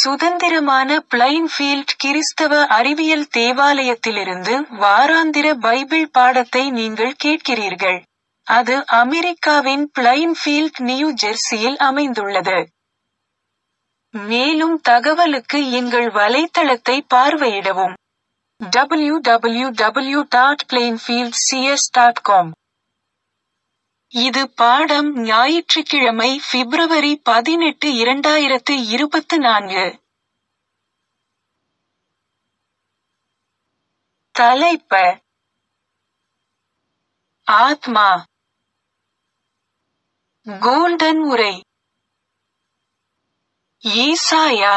சுதந்திரமான பிளைன்ஃபீல்ட் கிறிஸ்தவ அறிவியல் தேவாலயத்திலிருந்து வாராந்திர பைபிள் பாடத்தை நீங்கள் கேட்கிறீர்கள். அது அமெரிக்காவின் பிளைன்ஃபீல்ட் நியூ ஜெர்சியில் அமைந்துள்ளது. மேலும் தகவலுக்கு எங்கள் வலைத்தளத்தை பார்வையிடவும். www.plainfieldcs.com இது பாடம் ஞாயிற்றுக்கிழமை பிப்ரவரி பதினெட்டு இரண்டாயிரத்து இருபத்து நான்கு. தலைப்ப ஆத்மா கோல்டன் உரை ஏசாயா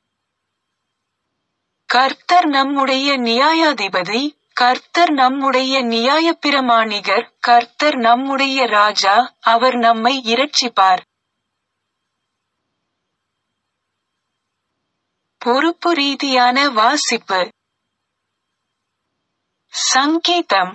கர்த்தர் நம்முடைய நியாயாதிபதி கர்த்தர் நம்முடைய நியாயப்பிரமாணிகர் கர்த்தர் நம்முடைய ராஜா அவர் நம்மை இரட்சிப்பார் பொறுப்பு ரீதியான வாசிப்பு சங்கீதம்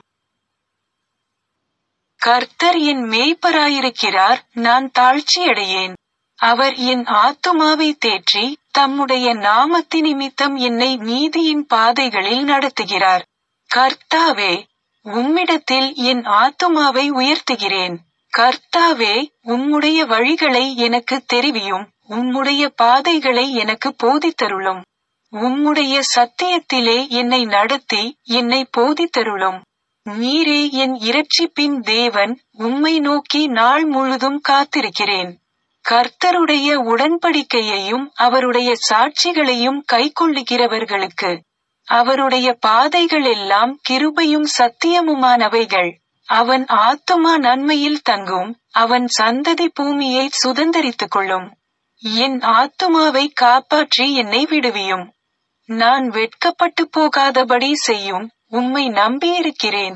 கர்த்தர் என் மேய்ப்பராயிருக்கிறார் நான் தாழ்ச்சியடையேன் அவர் என் ஆத்துமாவை தேற்றி தம்முடைய நாமத்தினிமித்தம் என்னை நீதியின் பாதைகளில் நடத்துகிறார் கர்த்தாவே உம்மிடத்தில் என் ஆத்துமாவை உயர்த்துகிறேன் கர்த்தாவே உம்முடைய வழிகளை எனக்கு தெரிவியும் உம்முடைய பாதைகளை எனக்கு போதித்தருளும் உம்முடைய சத்தியத்திலே என்னை நடத்தி என்னை போதித்தருளும் நீரே என் இரட்சிப்பின் தேவன் உம்மை நோக்கி நாள் முழுதும் காத்திருக்கிறேன் கர்த்தருடைய உடன்படிக்கையையும் அவருடைய சாட்சிகளையும் கைக்கொள்ளுகிறவர்களுக்கு அவருடைய பாதைகள் எல்லாம் கிருபையும் சத்தியமுமானவைகள் அவன் ஆத்துமா நன்மையில் தங்கும் அவன் சந்ததி பூமியை சுதந்தரித்துக் கொள்ளும் என் ஆத்துமாவை காப்பாற்றி என்னை விடுவியும் நான் வெட்கப்பட்டு போகாதபடி செய்யும் உம்மை நம்பியிருக்கிறேன்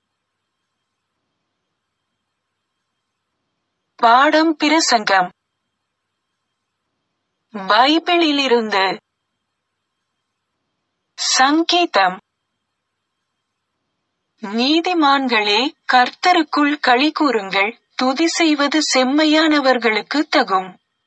பாடம் பிரசங்கம் பைபிளிலிருந்து சங்கீதம் நீதிமான்களே கர்த்தருக்குள் களி கூறுங்கள் துதி செய்வது செம்மையானவர்களுக்கு தகும்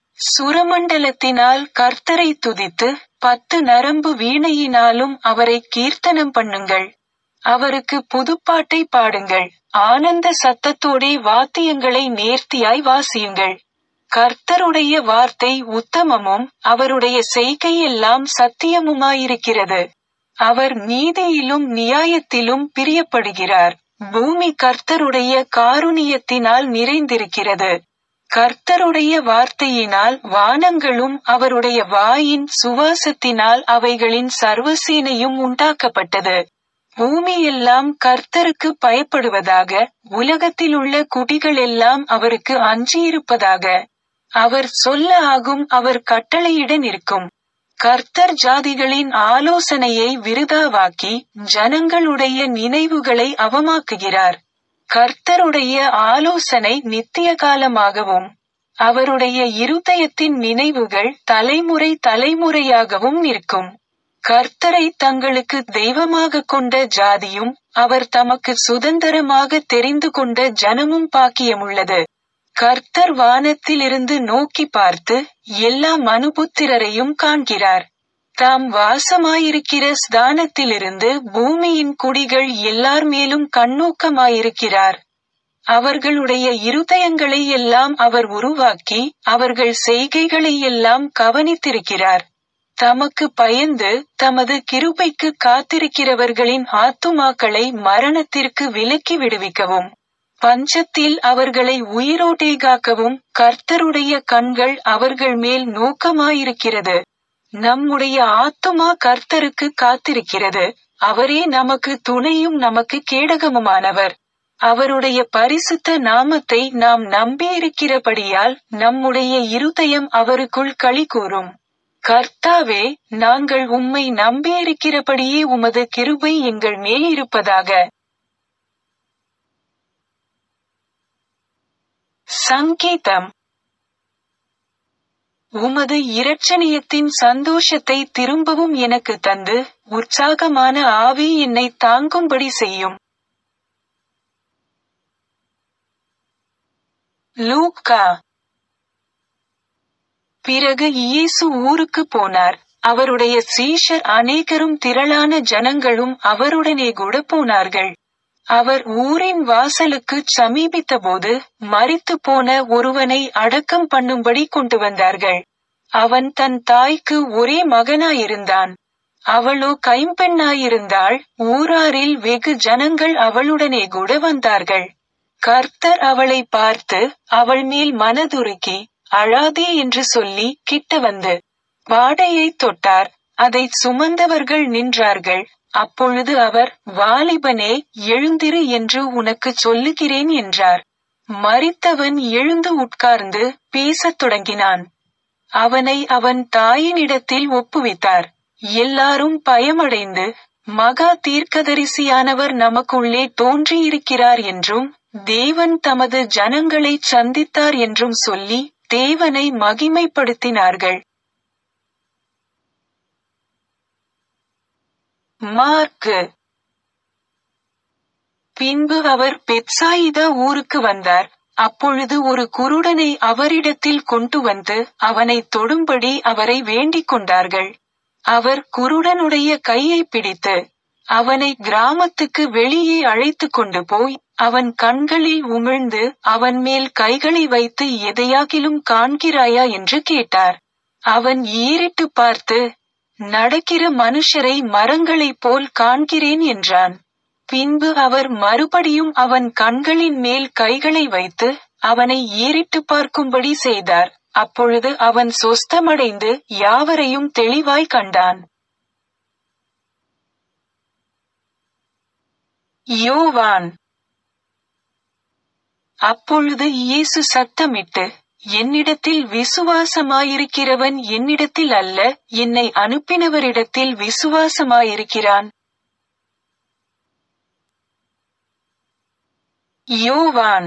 சுரமண்டலத்தினால் கர்த்தரை துதித்து பத்து நரம்பு வீணையினாலும் அவரை கீர்த்தனம் பண்ணுங்கள் அவருக்கு புதுப்பாட்டை பாடுங்கள் ஆனந்த சத்தத்தோடே வாத்தியங்களை நேர்த்தியாய் வாசியுங்கள் கர்த்தருடைய வார்த்தை உத்தமமும் அவருடைய செய்கையெல்லாம் சத்தியமுமாயிருக்கிறது அவர் நீதியிலும் நியாயத்திலும் பிரியப்படுகிறார் பூமி கர்த்தருடைய காருணியத்தினால் நிறைந்திருக்கிறது கர்த்தருடைய வார்த்தையினால் வானங்களும் அவருடைய வாயின் சுவாசத்தினால் அவைகளின் சர்வசேனையும் உண்டாக்கப்பட்டது பூமியெல்லாம் கர்த்தருக்கு பயப்படுவதாக உலகத்திலுள்ள குடிகளெல்லாம் அவருக்கு அஞ்சியிருப்பதாக அவர் சொல்ல ஆகும் அவர் கட்டளையிட நிற்கும் கர்த்தர் ஜாதிகளின் ஆலோசனையை விருதாவாக்கி ஜனங்களுடைய நினைவுகளை அவமாக்குகிறார் கர்த்தருடைய ஆலோசனை நித்திய காலமாகவும் அவருடைய இருதயத்தின் நினைவுகள் தலைமுறை தலைமுறையாகவும் நிற்கும் கர்த்தரை தங்களுக்கு தெய்வமாக கொண்ட ஜாதியும் அவர் தமக்கு சுதந்திரமாக தெரிந்து கொண்ட ஜனமும் பாக்கியமுள்ளது கர்த்தர் வானத்திலிருந்து நோக்கி பார்த்து எல்லா மனுபுத்திரரையும் காண்கிறார் தாம் வாசமாயிருக்கிற ஸ்தானத்திலிருந்து பூமியின் குடிகள் எல்லார் மேலும் கண்ணோக்கமாயிருக்கிறார் அவர்களுடைய இருதயங்களை எல்லாம் அவர் உருவாக்கி அவர்கள் செய்கைகளை எல்லாம் கவனித்திருக்கிறார் தமக்கு பயந்து தமது கிருபைக்கு காத்திருக்கிறவர்களின் ஆத்துமாக்களை மரணத்திற்கு விலக்கி விடுவிக்கவும் பஞ்சத்தில் அவர்களை உயிரோட்டேகாக்கவும் கர்த்தருடைய கண்கள் அவர்கள் மேல் நோக்கமாயிருக்கிறது நம்முடைய ஆத்துமா கர்த்தருக்கு காத்திருக்கிறது அவரே நமக்கு துணையும் நமக்கு கேடகமுமானவர் அவருடைய பரிசுத்த நாமத்தை நாம் நம்பியிருக்கிறபடியால் நம்முடைய இருதயம் அவருக்குள் களி கூறும் கர்த்தாவே நாங்கள் உம்மை நம்பியிருக்கிறபடியே உமது கிருபை எங்கள் மேல் இருப்பதாக சங்கீதம் உமது இரட்சணியத்தின் சந்தோஷத்தை திரும்பவும் எனக்கு தந்து உற்சாகமான ஆவி என்னை தாங்கும்படி செய்யும் லூக்கா பிறகு இயேசு ஊருக்கு போனார் அவருடைய சீஷர் அநேகரும் திரளான ஜனங்களும் அவருடனே கூட போனார்கள் அவர் ஊரின் வாசலுக்கு சமீபித்தபோது மரித்து போன ஒருவனை அடக்கம் பண்ணும்படி கொண்டு வந்தார்கள் அவன் தன் தாய்க்கு ஒரே மகனாயிருந்தான் அவளோ கைம்பெண்ணாயிருந்தாள் ஊராரில் வெகு ஜனங்கள் அவளுடனே கூட வந்தார்கள் கர்த்தர் அவளை பார்த்து அவள் மேல் மனதுருக்கி அழாதே என்று சொல்லி கிட்ட வந்து வாடையை தொட்டார் அதை சுமந்தவர்கள் நின்றார்கள் அப்பொழுது அவர் வாலிபனே எழுந்திரு என்று உனக்கு சொல்லுகிறேன் என்றார் மரித்தவன் எழுந்து உட்கார்ந்து பேசத் தொடங்கினான் அவனை அவன் தாயினிடத்தில் ஒப்புவித்தார் எல்லாரும் பயமடைந்து மகா தீர்க்கதரிசியானவர் நமக்குள்ளே தோன்றியிருக்கிறார் என்றும் தேவன் தமது ஜனங்களை சந்தித்தார் என்றும் சொல்லி தேவனை மகிமைப்படுத்தினார்கள் மார்க்கு பின்பு அவர் பெட்சாயிதா ஊருக்கு வந்தார் அப்பொழுது ஒரு குருடனை அவரிடத்தில் கொண்டு வந்து அவனை தொடும்படி அவரை வேண்டிக் கொண்டார்கள் அவர் குருடனுடைய கையை பிடித்து அவனை கிராமத்துக்கு வெளியே அழைத்து கொண்டு போய் அவன் கண்களில் உமிழ்ந்து அவன் மேல் கைகளை வைத்து எதையாகிலும் காண்கிறாயா என்று கேட்டார் அவன் ஏறிட்டு பார்த்து நடக்கிற மனுஷரை மரங்களைப் போல் காண்கிறேன் என்றான் பின்பு அவர் மறுபடியும் அவன் கண்களின் மேல் கைகளை வைத்து அவனை ஏறிட்டு பார்க்கும்படி செய்தார் அப்பொழுது அவன் சொஸ்தமடைந்து யாவரையும் தெளிவாய் கண்டான் யோவான் அப்பொழுது இயேசு சத்தமிட்டு என்னிடத்தில் விசுவாசமாயிருக்கிறவன் என்னிடத்தில் அல்ல என்னை அனுப்பினவரிடத்தில் விசுவாசமாயிருக்கிறான் யோவான்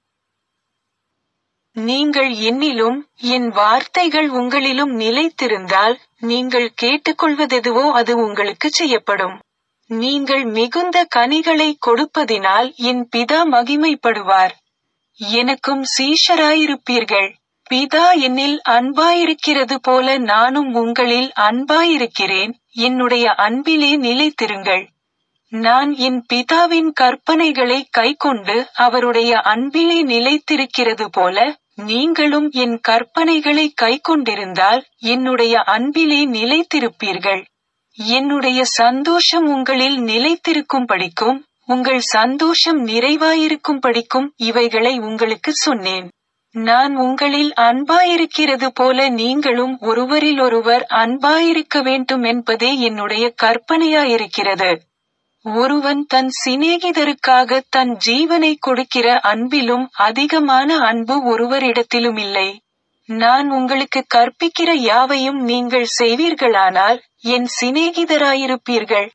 நீங்கள் என்னிலும் என் வார்த்தைகள் உங்களிலும் நிலைத்திருந்தால் நீங்கள் கேட்டுக்கொள்வதெதுவோ அது உங்களுக்கு செய்யப்படும் நீங்கள் மிகுந்த கனிகளை கொடுப்பதினால் என் பிதா மகிமைப்படுவார் எனக்கும் சீஷராயிருப்பீர்கள் பிதா என்னில் அன்பாயிருக்கிறது போல நானும் உங்களில் அன்பாயிருக்கிறேன் என்னுடைய அன்பிலே நிலைத்திருங்கள் நான் என் பிதாவின் கற்பனைகளை கைக்கொண்டு அவருடைய அன்பிலே நிலைத்திருக்கிறது போல நீங்களும் என் கற்பனைகளை கைக்கொண்டிருந்தால் என்னுடைய அன்பிலே நிலைத்திருப்பீர்கள் என்னுடைய சந்தோஷம் உங்களில் நிலைத்திருக்கும் படிக்கும் உங்கள் சந்தோஷம் நிறைவாயிருக்கும் படிக்கும் இவைகளை உங்களுக்கு சொன்னேன் நான் உங்களில் அன்பாயிருக்கிறது போல நீங்களும் ஒருவரிலொருவர் அன்பாயிருக்க வேண்டும் என்பதே என்னுடைய கற்பனையாயிருக்கிறது ஒருவன் தன் சிநேகிதருக்காக தன் ஜீவனை கொடுக்கிற அன்பிலும் அதிகமான அன்பு ஒருவரிடத்திலும் இல்லை நான் உங்களுக்கு கற்பிக்கிற யாவையும் நீங்கள் செய்வீர்களானால் என் சிநேகிதராயிருப்பீர்கள்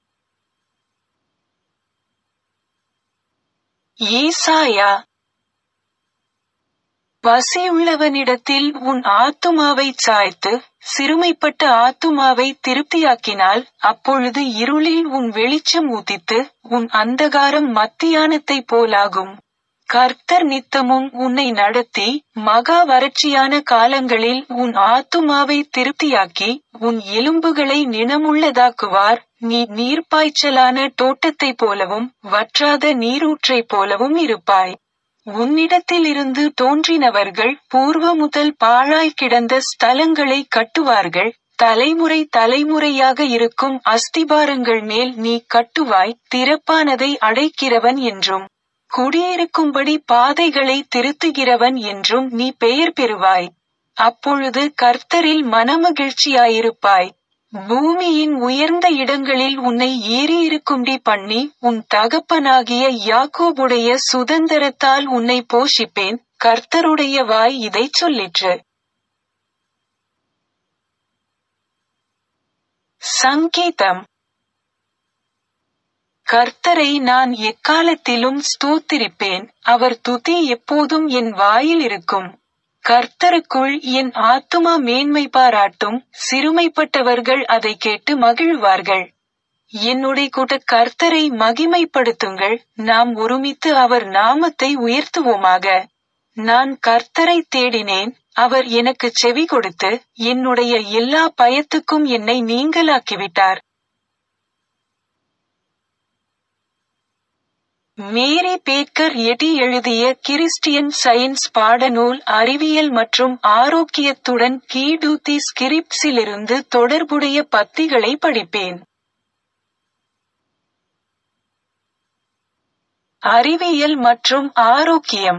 ஏசாயா பசியுள்ளவனிடத்தில் உன் ஆத்துமாவை சாய்த்து சிறுமைப்பட்ட ஆத்துமாவை திருப்தியாக்கினால் அப்பொழுது இருளில் உன் வெளிச்சம் ஊதித்து உன் அந்தகாரம் மத்தியானத்தை போலாகும் கர்த்தர் நித்தமும் உன்னை நடத்தி மகா வறட்சியான காலங்களில் உன் ஆத்துமாவை திருப்தியாக்கி உன் எலும்புகளை நினமுள்ளதாக்குவார் நீ நீர்ப்பாய்ச்சலான தோட்டத்தைப் போலவும் வற்றாத நீரூற்றைப் போலவும் இருப்பாய் உன்னிடத்திலிருந்து தோன்றினவர்கள் பூர்வ முதல் பாழாய் கிடந்த ஸ்தலங்களை கட்டுவார்கள் தலைமுறை தலைமுறையாக இருக்கும் அஸ்திபாரங்கள் மேல் நீ கட்டுவாய் திறப்பானதை அடைக்கிறவன் என்றும் குடியிருக்கும்படி பாதைகளை திருத்துகிறவன் என்றும் நீ பெயர் பெறுவாய் அப்பொழுது கர்த்தரில் மனமகிழ்ச்சியாயிருப்பாய் பூமியின் உயர்ந்த இடங்களில் உன்னை ஏறியிருக்கும்படி பண்ணி உன் தகப்பனாகிய யாக்கோபுடைய சுதந்திரத்தால் உன்னை போஷிப்பேன் கர்த்தருடைய வாய் இதைச் சொல்லிற்று சங்கீதம் கர்த்தரை நான் எக்காலத்திலும் ஸ்தோத்திரிப்பேன் அவர் துதி எப்போதும் என் வாயில் இருக்கும் கர்த்தருக்குள் என் ஆத்துமா மேன்மை பாராட்டும் சிறுமைப்பட்டவர்கள் அதை கேட்டு மகிழ்வார்கள் என்னுடைய கூட்ட கர்த்தரை மகிமைப்படுத்துங்கள் நாம் ஒருமித்து அவர் நாமத்தை உயர்த்துவோமாக நான் கர்த்தரை தேடினேன் அவர் எனக்கு செவி கொடுத்து என்னுடைய எல்லா பயத்துக்கும் என்னை நீங்களாக்கிவிட்டார் மேரி பேக்கர் எடி எழுதிய கிறிஸ்டியன் சயின்ஸ் பாடநூல் அறிவியல் மற்றும் ஆரோக்கியத்துடன் கீடூத்தி ஸ்கிரிப்ஸிலிருந்து தொடர்புடைய பத்திகளை படிப்பேன் அறிவியல் மற்றும் ஆரோக்கியம்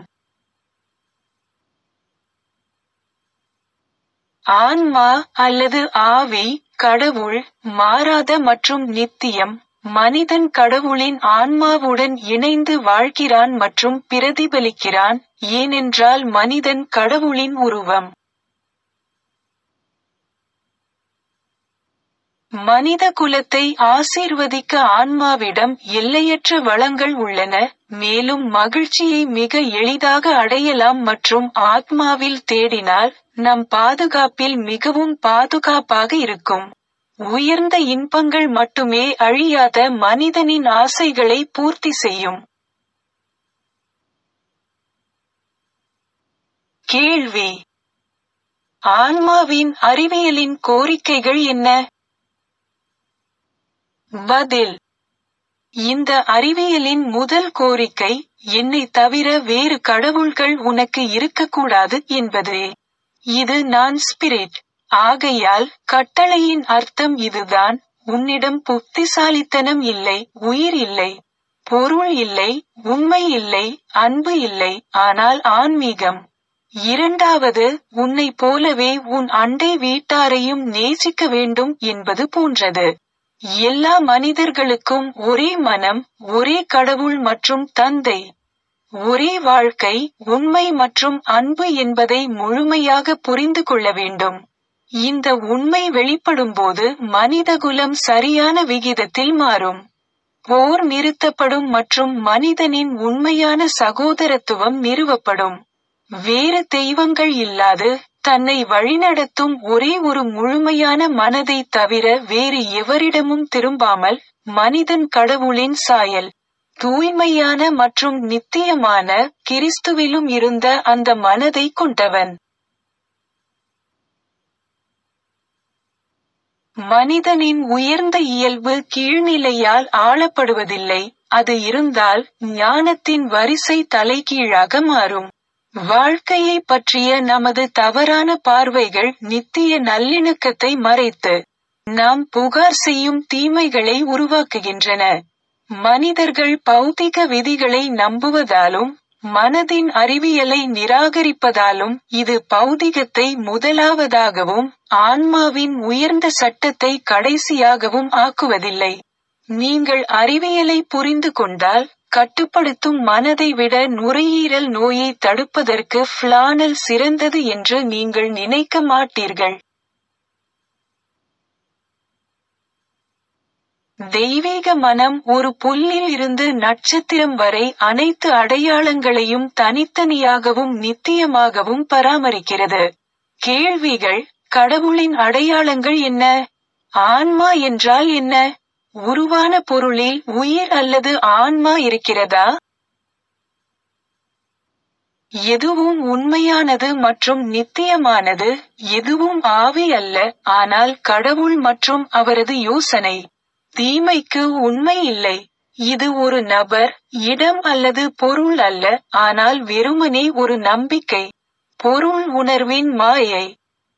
ஆன்மா அல்லது ஆவி கடவுள் மாறாத மற்றும் நித்தியம் மனிதன் கடவுளின் ஆன்மாவுடன் இணைந்து வாழ்கிறான் மற்றும் பிரதிபலிக்கிறான் ஏனென்றால் மனிதன் கடவுளின் உருவம் மனித குலத்தை ஆசீர்வதிக்க ஆன்மாவிடம் எல்லையற்ற வளங்கள் உள்ளன மேலும் மகிழ்ச்சியை மிக எளிதாக அடையலாம் மற்றும் ஆத்மாவில் தேடினால் நம் பாதுகாப்பில் மிகவும் பாதுகாப்பாக இருக்கும் உயர்ந்த இன்பங்கள் மட்டுமே அழியாத மனிதனின் ஆசைகளை பூர்த்தி செய்யும் கேள்வி ஆன்மாவின் அறிவியலின் கோரிக்கைகள் என்ன பதில் இந்த அறிவியலின் முதல் கோரிக்கை என்னை தவிர வேறு கடவுள்கள் உனக்கு இருக்கக்கூடாது என்பதே இது நான் ஸ்பிரிட் ஆகையால் கட்டளையின் அர்த்தம் இதுதான் உன்னிடம் புத்திசாலித்தனம் இல்லை உயிர் இல்லை பொருள் இல்லை உண்மை இல்லை அன்பு இல்லை ஆனால் ஆன்மீகம் இரண்டாவது உன்னை போலவே உன் அண்டை வீட்டாரையும் நேசிக்க வேண்டும் என்பது போன்றது எல்லா மனிதர்களுக்கும் ஒரே மனம் ஒரே கடவுள் மற்றும் தந்தை ஒரே வாழ்க்கை உண்மை மற்றும் அன்பு என்பதை முழுமையாக புரிந்து கொள்ள வேண்டும் இந்த உண்மை வெளிப்படும்போது மனிதகுலம் சரியான விகிதத்தில் மாறும் போர் நிறுத்தப்படும் மற்றும் மனிதனின் உண்மையான சகோதரத்துவம் நிறுவப்படும் வேறு தெய்வங்கள் இல்லாது தன்னை வழிநடத்தும் ஒரே ஒரு முழுமையான மனதை தவிர வேறு எவரிடமும் திரும்பாமல் மனிதன் கடவுளின் சாயல் தூய்மையான மற்றும் நித்தியமான கிறிஸ்துவிலும் இருந்த அந்த மனதை கொண்டவன் மனிதனின் உயர்ந்த இயல்பு கீழ்நிலையால் ஆளப்படுவதில்லை அது இருந்தால் ஞானத்தின் வரிசை தலைகீழாக மாறும் வாழ்க்கையை பற்றிய நமது தவறான பார்வைகள் நித்திய நல்லிணக்கத்தை மறைத்து நாம் புகார் செய்யும் தீமைகளை உருவாக்குகின்றன மனிதர்கள் பௌதிக விதிகளை நம்புவதாலும் மனதின் அறிவியலை நிராகரிப்பதாலும் இது பௌதிகத்தை முதலாவதாகவும் ஆன்மாவின் உயர்ந்த சட்டத்தை கடைசியாகவும் ஆக்குவதில்லை நீங்கள் அறிவியலை புரிந்து கொண்டால் கட்டுப்படுத்தும் மனதை விட நுரையீரல் நோயை தடுப்பதற்கு ஃபிளானல் சிறந்தது என்று நீங்கள் நினைக்க மாட்டீர்கள் தெய்வீக மனம் ஒரு புல்லில் இருந்து நட்சத்திரம் வரை அனைத்து அடையாளங்களையும் தனித்தனியாகவும் நித்தியமாகவும் பராமரிக்கிறது கேள்விகள் கடவுளின் அடையாளங்கள் என்ன ஆன்மா என்றால் என்ன உருவான பொருளில் உயிர் அல்லது ஆன்மா இருக்கிறதா எதுவும் உண்மையானது மற்றும் நித்தியமானது எதுவும் ஆவி அல்ல ஆனால் கடவுள் மற்றும் அவரது யோசனை தீமைக்கு உண்மை இல்லை இது ஒரு நபர் இடம் அல்லது பொருள் அல்ல ஆனால் வெறுமனே ஒரு நம்பிக்கை பொருள் உணர்வின் மாயை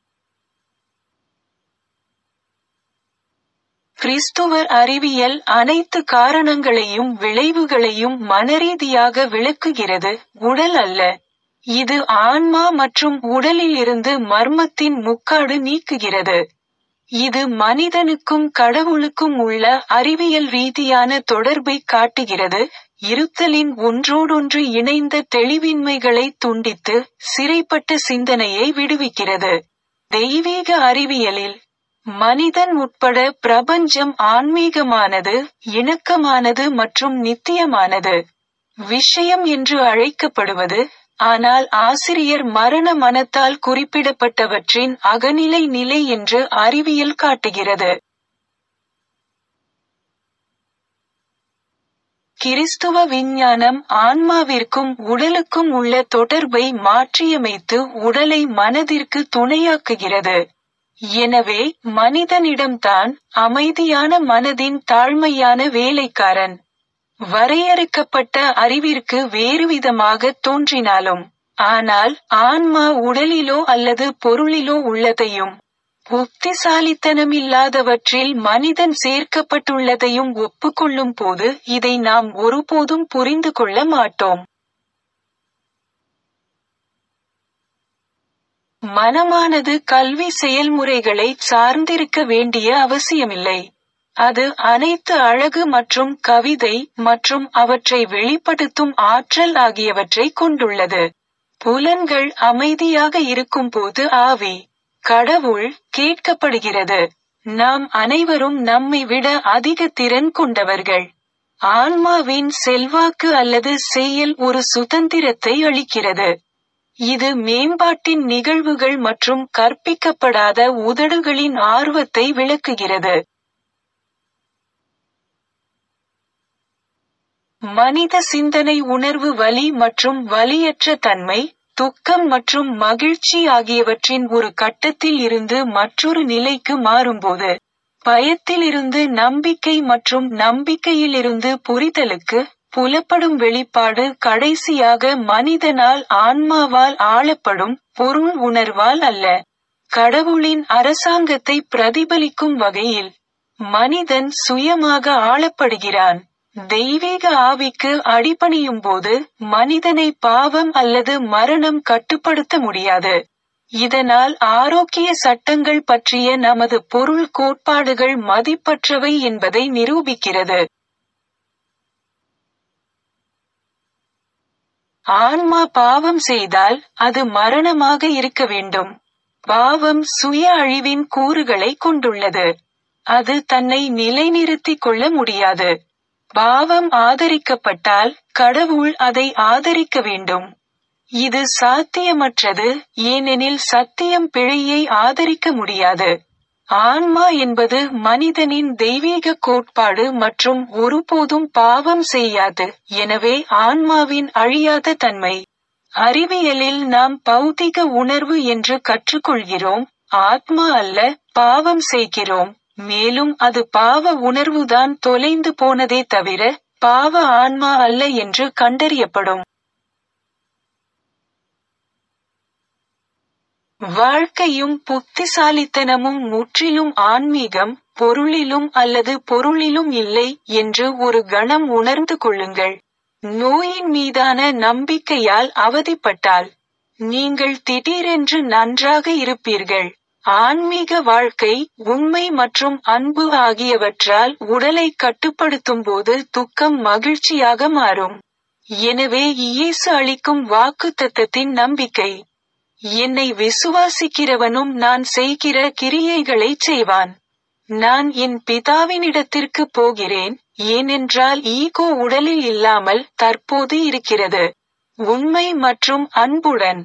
கிறிஸ்துவர் அறிவியல் அனைத்து காரணங்களையும் விளைவுகளையும் மனரீதியாக விளக்குகிறது உடல் அல்ல இது ஆன்மா மற்றும் உடலில் இருந்து மர்மத்தின் முக்காடு நீக்குகிறது இது மனிதனுக்கும் கடவுளுக்கும் உள்ள அறிவியல் ரீதியான தொடர்பை காட்டுகிறது இருத்தலின் ஒன்றோடொன்று இணைந்த தெளிவின்மைகளை துண்டித்து சிறைப்பட்ட சிந்தனையை விடுவிக்கிறது தெய்வீக அறிவியலில் மனிதன் உட்பட பிரபஞ்சம் ஆன்மீகமானது இணக்கமானது மற்றும் நித்தியமானது விஷயம் என்று அழைக்கப்படுவது ஆனால் ஆசிரியர் மரண மனத்தால் குறிப்பிடப்பட்டவற்றின் அகநிலை நிலை என்று அறிவியல் காட்டுகிறது கிறிஸ்துவ விஞ்ஞானம் ஆன்மாவிற்கும் உடலுக்கும் உள்ள தொடர்பை மாற்றியமைத்து உடலை மனதிற்கு துணையாக்குகிறது எனவே மனிதனிடம்தான் அமைதியான மனதின் தாழ்மையான வேலைக்காரன் வரையறுக்கப்பட்ட அறிவிற்கு வேறுவிதமாக தோன்றினாலும் ஆனால் ஆன்மா உடலிலோ அல்லது பொருளிலோ உள்ளதையும் புத்திசாலித்தனமில்லாதவற்றில் மனிதன் சேர்க்கப்பட்டுள்ளதையும் ஒப்புக்கொள்ளும் போது இதை நாம் ஒருபோதும் புரிந்து கொள்ள மாட்டோம் மனமானது கல்வி செயல்முறைகளை சார்ந்திருக்க வேண்டிய அவசியமில்லை அது அனைத்து அழகு மற்றும் கவிதை மற்றும் அவற்றை வெளிப்படுத்தும் ஆற்றல் ஆகியவற்றை கொண்டுள்ளது புலன்கள் அமைதியாக இருக்கும்போது ஆவி கடவுள் கேட்கப்படுகிறது நாம் அனைவரும் நம்மை விட அதிக திறன் கொண்டவர்கள் ஆன்மாவின் செல்வாக்கு அல்லது செயல் ஒரு சுதந்திரத்தை அளிக்கிறது இது மேம்பாட்டின் நிகழ்வுகள் மற்றும் கற்பிக்கப்படாத உதடுகளின் ஆர்வத்தை விளக்குகிறது மனித சிந்தனை உணர்வு வலி மற்றும் வலியற்ற தன்மை துக்கம் மற்றும் மகிழ்ச்சி ஆகியவற்றின் ஒரு கட்டத்தில் இருந்து மற்றொரு நிலைக்கு மாறும்போது பயத்திலிருந்து நம்பிக்கை மற்றும் நம்பிக்கையிலிருந்து புரிதலுக்கு புலப்படும் வெளிப்பாடு கடைசியாக மனிதனால் ஆன்மாவால் ஆளப்படும் பொருள் உணர்வால் அல்ல கடவுளின் அரசாங்கத்தை பிரதிபலிக்கும் வகையில் மனிதன் சுயமாக ஆளப்படுகிறான் தெய்வீக ஆவிக்கு அடிபணியும் போது மனிதனை பாவம் அல்லது மரணம் கட்டுப்படுத்த முடியாது இதனால் ஆரோக்கிய சட்டங்கள் பற்றிய நமது பொருள் கோட்பாடுகள் மதிப்பற்றவை என்பதை நிரூபிக்கிறது ஆன்மா பாவம் செய்தால் அது மரணமாக இருக்க வேண்டும் பாவம் சுய அழிவின் கூறுகளை கொண்டுள்ளது அது தன்னை நிலைநிறுத்திக் கொள்ள முடியாது பாவம் ஆதரிக்கப்பட்டால் கடவுள் அதை ஆதரிக்க வேண்டும் இது சாத்தியமற்றது ஏனெனில் சத்தியம் பிழையை ஆதரிக்க முடியாது ஆன்மா என்பது மனிதனின் தெய்வீக கோட்பாடு மற்றும் ஒருபோதும் பாவம் செய்யாது எனவே ஆன்மாவின் அழியாத தன்மை அறிவியலில் நாம் பௌதிக உணர்வு என்று கற்றுக்கொள்கிறோம் ஆத்மா அல்ல பாவம் செய்கிறோம் மேலும் அது பாவ உணர்வுதான் தொலைந்து போனதே தவிர பாவ ஆன்மா அல்ல என்று கண்டறியப்படும் வாழ்க்கையும் புத்திசாலித்தனமும் முற்றிலும் ஆன்மீகம் பொருளிலும் அல்லது பொருளிலும் இல்லை என்று ஒரு கணம் உணர்ந்து கொள்ளுங்கள் நோயின் மீதான நம்பிக்கையால் அவதிப்பட்டால் நீங்கள் திடீரென்று நன்றாக இருப்பீர்கள் ஆன்மீக வாழ்க்கை உண்மை மற்றும் அன்பு ஆகியவற்றால் உடலை கட்டுப்படுத்தும் போது துக்கம் மகிழ்ச்சியாக மாறும் எனவே இயேசு அளிக்கும் வாக்குத்தத்தத்தின் நம்பிக்கை என்னை விசுவாசிக்கிறவனும் நான் செய்கிற கிரியைகளை செய்வான் நான் என் பிதாவினிடத்திற்கு போகிறேன் ஏனென்றால் ஈகோ உடலில் இல்லாமல் தற்போது இருக்கிறது உண்மை மற்றும் அன்புடன்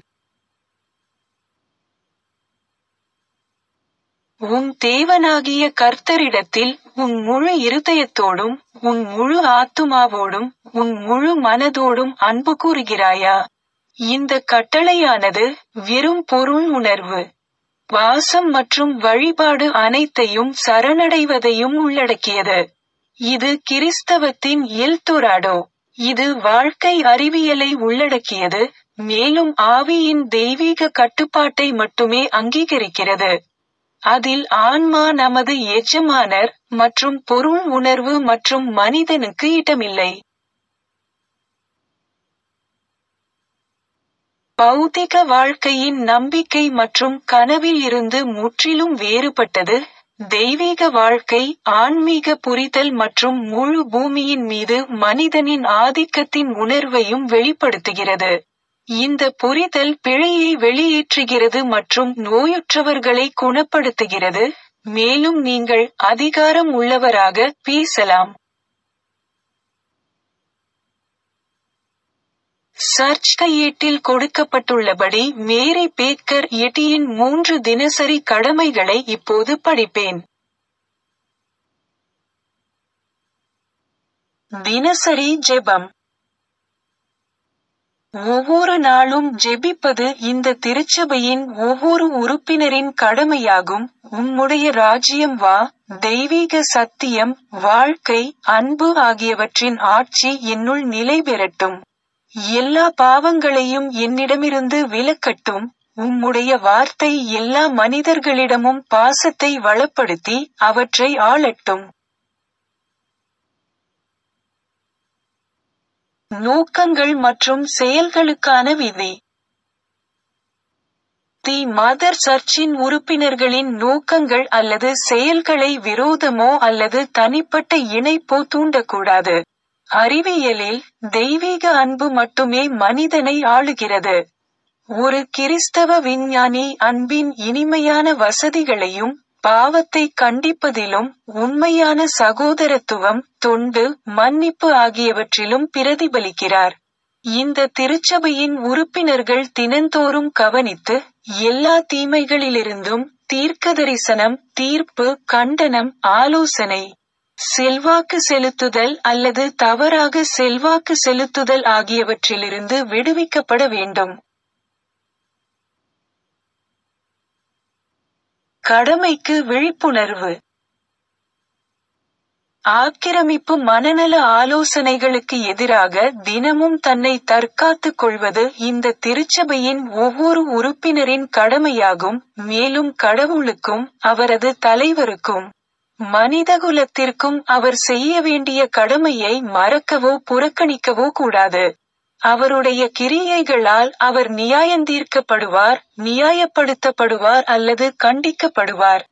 உன் தேவனாகிய கர்த்தரிடத்தில் உன் முழு இருதயத்தோடும் உன் முழு ஆத்துமாவோடும் உன் முழு மனதோடும் அன்பு கூறுகிறாயா இந்த கட்டளையானது வெறும் பொருள் உணர்வு வாசம் மற்றும் வழிபாடு அனைத்தையும் சரணடைவதையும் உள்ளடக்கியது இது கிறிஸ்தவத்தின் எல்தொராடோ இது வாழ்க்கை அறிவியலை உள்ளடக்கியது மேலும் ஆவியின் தெய்வீக கட்டுப்பாட்டை மட்டுமே அங்கீகரிக்கிறது அதில் ஆன்மா நமது எஜமானர் மற்றும் பொருள் உணர்வு மற்றும் மனிதனுக்கு இடமில்லை பௌதிக வாழ்க்கையின் நம்பிக்கை மற்றும் கனவில் இருந்து முற்றிலும் வேறுபட்டது தெய்வீக வாழ்க்கை ஆன்மீக புரிதல் மற்றும் முழு பூமியின் மீது மனிதனின் ஆதிக்கத்தின் உணர்வையும் வெளிப்படுத்துகிறது இந்த புரிதல் பிழையை வெளியேற்றுகிறது மற்றும் நோயுற்றவர்களை குணப்படுத்துகிறது மேலும் நீங்கள் அதிகாரம் உள்ளவராக பேசலாம் சர்ச் கையேட்டில் கொடுக்கப்பட்டுள்ளபடி மேரி பேக்கர் எட்டியின் மூன்று தினசரி கடமைகளை இப்போது படிப்பேன் தினசரி ஜெபம் ஒவ்வொரு நாளும் ஜெபிப்பது இந்த திருச்சபையின் ஒவ்வொரு உறுப்பினரின் கடமையாகும் உம்முடைய ராஜ்யம் வா தெய்வீக சத்தியம் வாழ்க்கை அன்பு ஆகியவற்றின் ஆட்சி என்னுள் நிலை பெறட்டும் எல்லா பாவங்களையும் என்னிடமிருந்து விலக்கட்டும் உம்முடைய வார்த்தை எல்லா மனிதர்களிடமும் பாசத்தை வளப்படுத்தி அவற்றை ஆளட்டும் நோக்கங்கள் மற்றும் செயல்களுக்கான விதி தி மதர் சர்ச்சின் உறுப்பினர்களின் நோக்கங்கள் அல்லது செயல்களை விரோதமோ அல்லது தனிப்பட்ட இணைப்போ தூண்டக்கூடாது அறிவியலில் தெய்வீக அன்பு மட்டுமே மனிதனை ஆளுகிறது ஒரு கிறிஸ்தவ விஞ்ஞானி அன்பின் இனிமையான வசதிகளையும் பாவத்தை கண்டிப்பதிலும் உண்மையான சகோதரத்துவம் தொண்டு மன்னிப்பு ஆகியவற்றிலும் பிரதிபலிக்கிறார் இந்த திருச்சபையின் உறுப்பினர்கள் தினந்தோறும் கவனித்து எல்லா தீமைகளிலிருந்தும் தீர்க்கதரிசனம் தீர்ப்பு கண்டனம் ஆலோசனை செல்வாக்கு செலுத்துதல் அல்லது தவறாக செல்வாக்கு செலுத்துதல் ஆகியவற்றிலிருந்து விடுவிக்கப்பட வேண்டும் கடமைக்கு விழிப்புணர்வு ஆக்கிரமிப்பு மனநல ஆலோசனைகளுக்கு எதிராக தினமும் தன்னை தற்காத்துக் கொள்வது இந்த திருச்சபையின் ஒவ்வொரு உறுப்பினரின் கடமையாகும் மேலும் கடவுளுக்கும் அவரது தலைவருக்கும் மனிதகுலத்திற்கும் அவர் செய்ய வேண்டிய கடமையை மறக்கவோ புறக்கணிக்கவோ கூடாது அவருடைய கிரியைகளால் அவர் நியாயந்தீர்க்கப்படுவார் நியாயப்படுத்தப்படுவார் அல்லது கண்டிக்கப்படுவார்